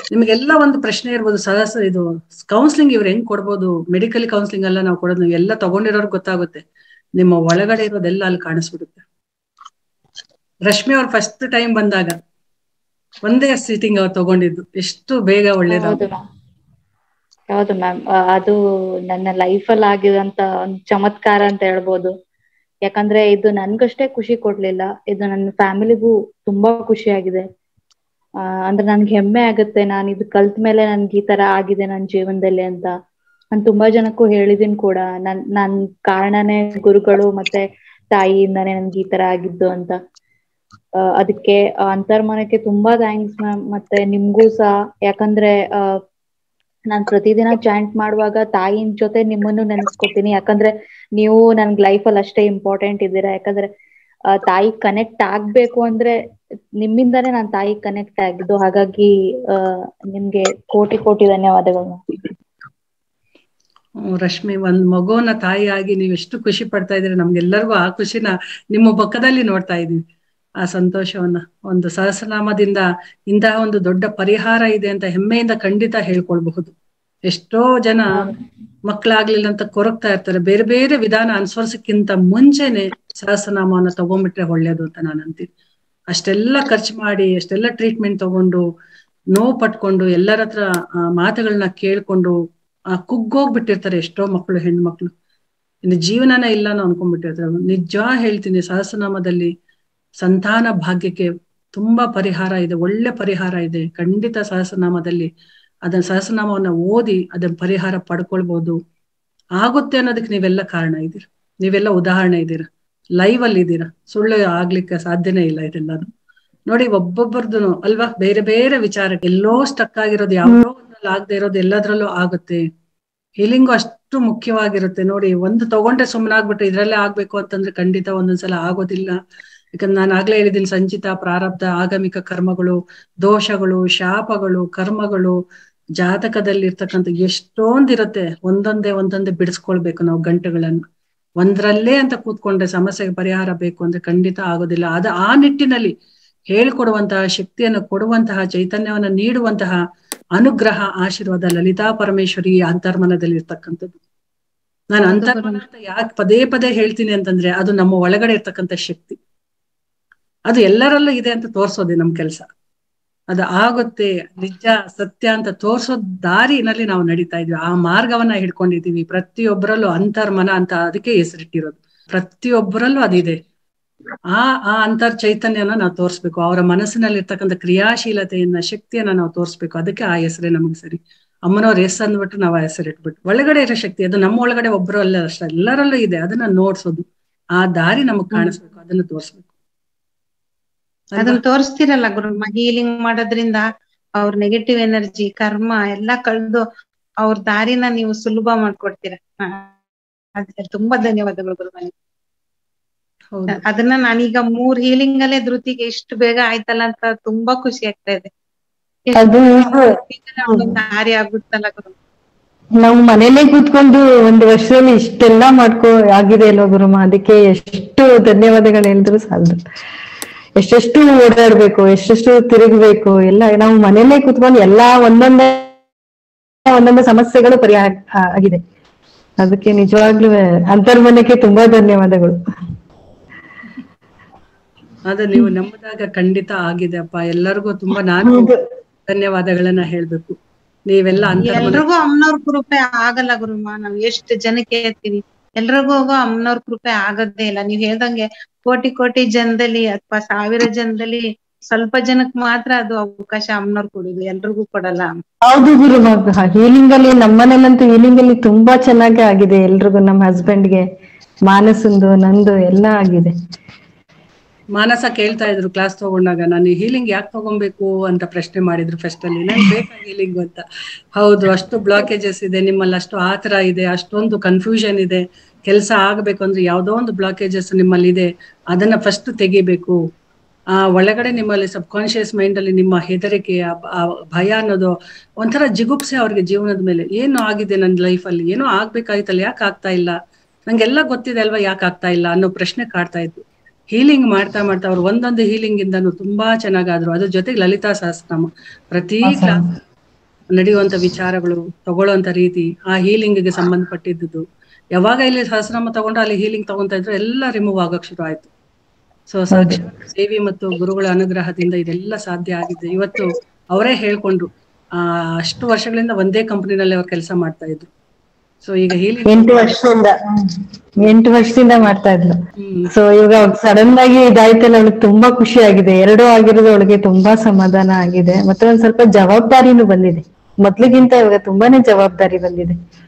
ನಿಮಗೆಲ್ಲ ಒಂದು ಪ್ರಶ್ನೆ ಇರ್ಬೋದು ಸಹಸ ಇದು ಕೌನ್ಸಿಲಿಂಗ್ ಇವ್ರು ಹೆಂಗ್ ಕೊಡ್ಬೋದು ಮೆಡಿಕಲ್ ಕೌನ್ಸಿಲಿಂಗ್ ಎಲ್ಲ ನಾವು ಕೊಡೋದು ನೀವು ಎಲ್ಲ ತಗೊಂಡಿರೋರ್ಗೆ ಗೊತ್ತಾಗುತ್ತೆ ನಿಮ್ಮ ಒಳಗಡೆ ಇರೋದೆಲ್ಲ ಅಲ್ಲಿ ಕಾಣಿಸ್ಬಿಡುತ್ತೆ ರಶ್ಮಿ ಅವ್ರು ಫಸ್ಟ್ ಟೈಮ್ ಬಂದಾಗ ಒಂದೇ ಸೀಟಿಂಗ್ ಅವ್ರು ತಗೊಂಡಿದ್ದು ಎಷ್ಟು ಬೇಗ ಒಳ್ಳೇದು ಹೌದು ಮ್ಯಾಮ್ ಹೌದು ಮ್ಯಾಮ್ ಅದು ನನ್ನ ಲೈಫ್ ಅಲ್ಲಿ ಆಗಿದಂತ ಒಂದು ಚಮತ್ಕಾರ ಅಂತ ಹೇಳ್ಬೋದು ಯಾಕಂದ್ರೆ ಇದು ನನ್ಗಷ್ಟೇ ಖುಷಿ ಕೊಡ್ಲಿಲ್ಲ ಇದು ನನ್ನ ಫ್ಯಾಮಿಲಿಗೂ ತುಂಬಾ ಖುಷಿ ಆಗಿದೆ ಆ ಅಂದ್ರೆ ನನ್ಗೆ ಹೆಮ್ಮೆ ಆಗುತ್ತೆ ನಾನು ಇದು ಕಲ್ತ ಮೇಲೆ ನನ್ಗೆ ಈ ತರ ಆಗಿದೆ ನನ್ನ ಜೀವನದಲ್ಲಿ ಅಂತ ನಾನ್ ತುಂಬಾ ಜನಕ್ಕೂ ಹೇಳಿದೀನಿ ಕೂಡ ನನ್ ನನ್ ಕಾರಣನೇ ಗುರುಗಳು ಮತ್ತೆ ತಾಯಿಯಿಂದಾನೇ ನನ್ಗೆ ಈ ತರ ಆಗಿದ್ದು ಅಂತ ಆ, ಅದಕ್ಕೆ ಆ ಅಂತರ್ಮನಕ್ಕೆ ತುಂಬಾ ಥ್ಯಾಂಕ್ಸ್ ಮ್ಯಾಮ್ ಮತ್ತೆ ನಿಮ್ಗೂ ಸಹ ಯಾಕಂದ್ರೆ ಆ ನಾನ್ ಪ್ರತಿದಿನ ಚಾಂಟ್ ಮಾಡುವಾಗ ತಾಯಿನ ಜೊತೆ ನಿಮ್ಮನ್ನು ನೆನೆಸ್ಕೊತೀನಿ ಯಾಕಂದ್ರೆ ನೀವು ನನ್ಗ್ ಲೈಫಲ್ಲಿ ಅಷ್ಟೇ ಇಂಪಾರ್ಟೆಂಟ್ ಇದ್ದೀರಾ ಯಾಕಂದ್ರೆ ಆ, ತಾಯಿ ಕನೆಕ್ಟ್ ಆಗ್ಬೇಕು ಅಂದ್ರೆ ನಿಮ್ಮಿಂದಾನೇ ನಾನ್ ತಾಯಿ ಕನೆಕ್ಟ್ ಆಗಿದ್ದು ಹಾಗಾಗಿ ಆ ನಿಮ್ಗೆ ಕೋಟಿ ಕೋಟಿ ಧನ್ಯವಾದಗಳು ma'am. ಹ್ಮ್, ರಶ್ಮಿ ಒಂದ್ ಮಗುವನ್ನ ತಾಯಿಯಾಗಿ ನೀವು ಎಷ್ಟು ಖುಷಿ ಪಡ್ತಾ ಇದ್ದೀರಿ ನಮ್ಗೆಲ್ಲರಿಗೂ ಆ ಖುಷಿನ ನಿಮ್ಮ ಮುಖದಲ್ಲಿ ನೋಡ್ತಾ ಇದೀವಿ ಆ ಸಂತೋಷವನ್ನ ಒಂದು ಸಹಸ್ರನಾಮದಿಂದ ಇಂತಹ ಒಂದು ದೊಡ್ಡ ಪರಿಹಾರ ಇದೆ ಅಂತ ಹೆಮ್ಮೆಯಿಂದ ಖಂಡಿತ ಹೇಳ್ಕೊಳ್ಬಹುದು ಎಷ್ಟೋ ಜನ ಮಕ್ಕಳಾಗ್ಲಿಲ್ಲ ಅಂತ ಕೊರಗ್ತಾ ಇರ್ತಾರೆ ಬೇರೆ ಬೇರೆ ವಿಧಾನ ಅನುಸರಿಸಕ್ಕಿಂತ ಮುಂಚೆನೆ ಸಹಸ್ರನಾಮವನ್ನ ತಗೊಂಡ್ಬಿಟ್ರೆ ಒಳ್ಳೇದು ಅಂತ ನಾನು ಅಂತೀನಿ ಅಷ್ಟೆಲ್ಲ ಖರ್ಚು ಮಾಡಿ ಅಷ್ಟೆಲ್ಲ ಟ್ರೀಟ್ಮೆಂಟ್ ತಗೊಂಡು ನೋವು ಪಟ್ಕೊಂಡು ಎಲ್ಲರ ಹತ್ರ ಆ, ಮಾತುಗಳನ್ನ ಕೇಳ್ಕೊಂಡು ಆ ಕುಗ್ಗೋಗ್ಬಿಟ್ಟಿರ್ತಾರೆ ಎಷ್ಟೋ ಮಕ್ಕಳು ಹೆಣ್ಮಕ್ಳು ಇನ್ನು ಜೀವನನೇ ಇಲ್ಲ ಅನ್ನೋ ಅನ್ಕೊಂಡ್ಬಿಟ್ಟಿರ್ತಾರೆ ನಿಜ ಹೇಳ್ತೀನಿ ಸಹಸ್ರನಾಮದಲ್ಲಿ ಸಂತಾನ ಭಾಗ್ಯಕ್ಕೆ ತುಂಬಾ ಪರಿಹಾರ ಇದೆ ಒಳ್ಳೆ ಪರಿಹಾರ ಇದೆ ಖಂಡಿತ ಸಹಸ್ರನಾಮದಲ್ಲಿ ಅದನ್ನ ಸಹಸ್ರನಾಮವನ್ನ ಓದಿ ಅದನ್ನ ಪರಿಹಾರ ಪಡ್ಕೊಳ್ಬಹುದು ಆಗುತ್ತೆ ಅನ್ನೋದಕ್ಕೆ ನೀವೆಲ್ಲ ಕಾರಣ ಇದ್ದೀರ ನೀವೆಲ್ಲ ಉದಾಹರಣೆ ಇದ್ದೀರ ಲೈವ್ ಅಲ್ಲಿ ಇದ್ದೀರಾ ಸುಳ್ಳು ಆಗ್ಲಿಕ್ಕೆ ಸಾಧ್ಯನೇ ಇಲ್ಲ ಇದೆಲ್ಲಾನು ನೋಡಿ ಒಬ್ಬೊಬ್ಬರದು ಅಲ್ವಾ ಬೇರೆ ಬೇರೆ ವಿಚಾರ ಎಲ್ಲೋ ಸ್ಟಕ್ ಆಗಿರೋದು ಯಾವ್ದೋ ಒಂದ್ರಲ್ಲಿ ಆಗದೆ ಇರೋದು ಎಲ್ಲದ್ರಲ್ಲೂ ಆಗುತ್ತೆ ಹೀಲಿಂಗು ಅಷ್ಟು ಮುಖ್ಯವಾಗಿರುತ್ತೆ ನೋಡಿ ಒಂದು ತಗೊಂಡ್ರೆ ಸುಮ್ಮನಾಗ್ಬಿಟ್ರೆ ಇದ್ರಲ್ಲೇ ಆಗ್ಬೇಕು ಅಂತಂದ್ರೆ ಖಂಡಿತ ಒಂದೊಂದ್ಸಲ ಆಗೋದಿಲ್ಲ ಯಾಕಂದ್ರೆ ನಾನು ಆಗ್ಲೇ ಹೇಳಿದ್ದೀನಿ ಸಂಚಿತ ಪ್ರಾರಬ್ಧ ಆಗಮಿಕ ಕರ್ಮಗಳು ದೋಷಗಳು ಶಾಪಗಳು ಕರ್ಮಗಳು ಜಾತಕದಲ್ಲಿ ಇರ್ತಕ್ಕಂಥ ಎಷ್ಟೊಂದಿರುತ್ತೆ ಒಂದೊಂದೇ ಒಂದೊಂದೇ ಬಿಡಿಸ್ಕೊಳ್ಬೇಕು ನಾವು ಗಂಟೆಗಳನ್ನ ಒಂದ್ರಲ್ಲೇ ಅಂತ ಕೂತ್ಕೊಂಡ್ರೆ ಸಮಸ್ಯೆಗೆ ಪರಿಹಾರ ಬೇಕು ಅಂದ್ರೆ ಖಂಡಿತ ಆಗೋದಿಲ್ಲ ಅದ ಆ ನಿಟ್ಟಿನಲ್ಲಿ ಹೇಳ್ಕೊಡುವಂತಹ ಶಕ್ತಿಯನ್ನು ಕೊಡುವಂತಹ ಚೈತನ್ಯವನ್ನ ನೀಡುವಂತಹ ಅನುಗ್ರಹ ಆಶೀರ್ವಾದ ಲಲಿತಾ ಪರಮೇಶ್ವರಿ ಅಂತರ್ಮನದಲ್ಲಿ ಇರ್ತಕ್ಕಂಥದ್ದು ನಾನು ಅಂತರ್ಮನ ಅಂತ ಯಾಕೆ ಪದೇ ಪದೇ ಹೇಳ್ತೀನಿ ಅಂತಂದ್ರೆ ಅದು ನಮ್ಮ ಒಳಗಡೆ ಇರ್ತಕ್ಕಂಥ ಶಕ್ತಿ ಅದು ಎಲ್ಲರಲ್ಲೂ ಇದೆ ಅಂತ ತೋರ್ಸೋದೆ ನಮ್ ಕೆಲಸ ಅದು ಆಗುತ್ತೆ ನಿಜ ಸತ್ಯ ಅಂತ ತೋರ್ಸೋ ದಾರಿನಲ್ಲಿ ನಾವು ನಡೀತಾ ಇದ್ವಿ ಆ ಮಾರ್ಗವನ್ನ ಹಿಡ್ಕೊಂಡಿದೀವಿ ಪ್ರತಿಯೊಬ್ಬರಲ್ಲೂ ಅಂತರ್ಮನ ಅಂತ ಅದಕ್ಕೆ ಹೆಸರಿಟ್ಟಿರೋದು ಪ್ರತಿಯೊಬ್ಬರಲ್ಲೂ ಅದಿದೆ ಆ ಆ ಅಂತರ್ ಚೈತನ್ಯನ ನಾವು ತೋರಿಸ್ಬೇಕು ಅವರ ಮನಸ್ಸಿನಲ್ಲಿ ಇರ್ತಕ್ಕಂಥ ಕ್ರಿಯಾಶೀಲತೆಯನ್ನ ಶಕ್ತಿಯನ್ನ ನಾವು ತೋರಿಸ್ಬೇಕು ಅದಕ್ಕೆ ಆ ಹೆಸರೇ ನಮಗೆ ಸರಿ ಅಮ್ಮನವ್ರ ಹೆಸರು ಅಂದ್ಬಿಟ್ಟು ನಾವು ಆ ಹೆಸರು ಇಟ್ಬಿಟ್ಟು ಒಳಗಡೆ ಇರೋ ಶಕ್ತಿ ಅದು ನಮ್ಮ ಒಳಗಡೆ ಒಬ್ಬರು ಅಲ್ಲ ಅಷ್ಟೇ ಎಲ್ಲರಲ್ಲೂ ಇದೆ ಅದನ್ನ ನೋಡ್ಸೋದು ಆ ದಾರಿ ನಮಗ್ ಕಾಣಿಸ್ಬೇಕು ಅದನ್ನ ತೋರಿಸ್ಬೇಕು ಅದನ್ನ ತೋರಿಸ್ತಿರಲ್ಲ ಗುರು ಹೀಲಿಂಗ್ ಮಾಡೋದ್ರಿಂದ ಅವ್ರ ನೆಗೆಟಿವ್ ಎನರ್ಜಿ ಕರ್ಮ ಎಲ್ಲಾ ಕಳ್ದು ಅವ್ರ ದಾರಿನ ನೀವು ಸುಲಭ ಮಾಡ್ಕೊಡ್ತೀರಾ ಹ. ಅದ್- ತುಂಬಾ ಧನ್ಯವಾದಗಳು ಗುರು ಹೌದು ಅದನ್ನ ನಾನೀಗ ಮೂರ್ ಹೀಲಿಂಗ್ ಅಲ್ಲೇ ಧೃತಿಗೆ ಎಷ್ಟು ಬೇಗ ಆಯ್ತಲ್ಲ ಅಂತ ತುಂಬಾ ಖುಷಿ ಆಗ್ತಾ ಇದೆ ಎಷ್ಟು ಅದು ಬೇಗ ನಮ್ಗೊಂದ್ ದಾರಿ ಆಗ್ಬಿಡ್ತಲ್ಲ ಗುರು ನಾವು ಮನೇಲೆ ಕೂತ್ಕೊಂಡು ಒಂದು ವರ್ಷದಲ್ಲಿ ಇಷ್ಟೆಲ್ಲ ಮಾಡ್ಕೋ ಆಗಿದೆ ಅಲ್ವಾ ಗುರುಮ ಅದಕ್ಕೆ ಎಷ್ಟು ಧನ್ಯವಾದಗಳು ಹೇಳಿದ್ರು ಸಾಲದು ಎಷ್ಟೆಷ್ಟು ಓಡಾಡ್ಬೇಕು ಎಷ್ಟೆಷ್ಟು ತಿರುಗ್ಬೇಕು ಎಲ್ಲ ನಾವು ಮನೇಲೆ ಕೂತ್ಕೊಂಡು ಎಲ್ಲಾ ಒಂದೊಂದೇ ಒಂದೊಂದು ಸಮಸ್ಯೆಗಳು ಪರಿಹಾರ ಆ- ಆಗಿದೆ ಅದಕ್ಕೆ ನಿಜವಾಗ್ಲೂ ಅಂತರ್ಮನಕ್ಕೆ ತುಂಬಾ ಧನ್ಯವಾದಗಳು ಅದ ನೀವು ನಂಬಿದಾಗ ಖಂಡಿತ ಆಗಿದೆ ಅಪ್ಪ ಎಲ್ಲರಿಗೂ ತುಂಬಾ ನಾನು ಧನ್ಯವಾದಗಳನ್ನ ಹೇಳ್ಬೇಕು ನೀವೆಲ್ಲ ಅಂತರ್ಮನ ಎಲ್ರಿಗೂ ಅಮ್ಮನವ್ರ ಕೃಪೆ ಆಗಲ್ಲ ಗುರುಮ ನಾವ್ ಎಷ್ಟ್ ಜನಕ್ಕೆ ಹೇಳ್ತೀವಿ ಎಲ್ರಿಗೂ ಅಮ್ಮನವ್ರ ಕೃಪೆ ಆಗೋದೇ ಇಲ್ಲ ನೀವ್ ಹೇಳ್ದಂಗೆ ಕೋಟಿ ಕೋಟಿ ಜನದಲ್ಲಿ ಅಥವಾ ಸಾವಿರ ಜನದಲ್ಲಿ ಸ್ವಲ್ಪ ಜನಕ್ ಮಾತ್ರ ಅದು ಅವಕಾಶ ಅಮ್ಮನವ್ರು ಕೊಡುದು ಎಲ್ರಿಗೂ ಕೊಡಲ್ಲ ಹೌದು ಗುರು ಹೀಲಿಂಗ್ ಅಲ್ಲಿ ನಮ್ಮನೇಲಂತೂ ಹೀಲಿಂಗ್ ಅಲ್ಲಿ ತುಂಬಾ ಚೆನ್ನಾಗಿ ಆಗಿದೆ ಎಲ್ರಿಗೂ ನಮ್ಮ ಹಸ್ಬೆಂಡ್ಗೆ ಮಾನಸಂದು ನಂದು ಎಲ್ಲ ಆಗಿದೆ ಮಾನಸ ಕೇಳ್ತಾ ಇದ್ರು ಕ್ಲಾಸ್ ತಗೊಂಡಾಗ ನಾನು ಹೀಲಿಂಗ್ ಯಾಕೆ ತಗೊಬೇಕು ಅಂತ ಪ್ರಶ್ನೆ ಮಾಡಿದ್ರು ಫಸ್ಟ್ ಅಲ್ಲಿ ನನ್ಗೆ ಬೇಕಾ ಹೀಲಿಂಗ್ ಅಂತ ಹೌದು ಅಷ್ಟು ಬ್ಲಾಕೇಜಸ್ ಇದೆ ನಿಮ್ಮಲ್ಲಿ ಅಷ್ಟು ಆತರ ಇದೆ ಅಷ್ಟೊಂದು ಕನ್ಫ್ಯೂಷನ್ ಇದೆ ಕೆಲಸ ಆಗ್ಬೇಕು ಅಂದ್ರೆ ಯಾವ್ದೋ ಒಂದು ಬ್ಲಾಕೇಜಸ್ ನಿಮ್ಮಲ್ಲಿ ಇದೆ ಅದನ್ನ ಫಸ್ಟ್ ತೆಗಿಬೇಕು ಆ ಒಳಗಡೆ ನಿಮ್ಮಲ್ಲಿ ಸಬ್ ಕಾನ್ಶಿಯಸ್ ಮೈಂಡ್ ಅಲ್ಲಿ ನಿಮ್ಮ ಹೆದರಿಕೆ ಆ ಬ- ಆ ಭಯ ಅನ್ನೋದು ಒಂಥರ ಜಿಗುಪ್ಸೆ ಅವ್ರಿಗೆ ಜೀವನದ ಮೇಲೆ ಏನು ಆಗಿದೆ ನನ್ನ ಲೈಫಲ್ಲಿ ಏನೋ ಆಗ್ಬೇಕಾಯ್ತಲ್ಲ ಯಾಕೆ ಆಗ್ತಾ ಇಲ್ಲ ನಂಗೆಲ್ಲ ಗೊತ್ತಿದೆ ಅಲ್ವಾ ಯಾಕೆ ಆಗ್ತಾ ಇಲ್ಲ ಅನ್ನೋ ಪ್ರಶ್ನೆ ಕಾಡ್ತಾ ಇತ್ತು ಹೀಲಿಂಗ್ ಮಾಡ್ತಾ ಮಾಡ್ತಾ ಅವ್ರು ಒಂದೊಂದು ಹೀಲಿಂಗ್ ಇಂದನು ತುಂಬಾ ಚೆನ್ನಾಗಾದ್ರು ಅದ್ರ ಜೊತೆಗೆ ಲಲಿತಾ ಸಹಸ್ರನಾಮ ಪ್ರತಿ ಕ್ಲಾಸ್ ನಡೆಯುವಂತ ವಿಚಾರಗಳು ತಗೊಳ್ಳುವಂತ ರೀತಿ ಆ ಹೀಲಿಂಗ್ಗೆ ಸಂಬಂಧಪಟ್ಟಿದ್ದು ಯಾವಾಗ ಇಲ್ಲಿ ಸಹಸ್ರನಾಮ ತಗೊಂಡು ಅಲ್ಲಿ ಹೀಲಿಂಗ್ ತಗೊಂತಾ ಇದ್ರು ಎಲ್ಲ ರಿಮೂವ್ ಆಗಕ್ ಶುರು ಆಯ್ತು ಸೊ ಸಾಕ್ಷಾತ್ ದೇವಿ ಮತ್ತು ಗುರುಗಳ ಅನುಗ್ರಹದಿಂದ ಇದೆಲ್ಲ ಸಾಧ್ಯ ಆಗಿದೆ ಇವತ್ತು ಅವರೇ ಹೇಳ್ಕೊಂಡ್ರು ಆ ಅಷ್ಟು ವರ್ಷಗಳಿಂದ ಒಂದೇ ಕಂಪನಿನಲ್ಲಿ ಅವ್ರು ಕೆಲಸ ಮಾಡ್ತಾ ಇದ್ರು ಸೊ ಈಗ ಹೀಲಿಂಗ್ ಎಂಟು ವರ್ಷದಿಂದ ಹ್ಮ್. ಎಂಟು ವರ್ಷದಿಂದ ಮಾಡ್ತಾ ಇದ್ಲು ಹ್ಮ್ ಸೊ ಇವಾಗ ಸಡನ್ ಆಗಿ ಇದಾಯ್ತಲ್ಲ ಅವಳಿಗೆ ತುಂಬಾ ಖುಷಿ ಆಗಿದೆ ಎರಡೂ ಆಗಿರೋದು ಅವಳಿಗೆ ತುಂಬಾ ಸಮಾಧಾನ ಆಗಿದೆ ಮತ್ತೆ ಒಂದ್ ಸ್ವಲ್ಪ ಜವಾಬ್ದಾರಿನೂ ಬಂದಿದೆ ಮೊದ್ಲಿಗಿಂತ ಇವಾಗ ತುಂಬಾನೇ ಜವಾಬ್ದಾರಿ ಬಂದಿದೆ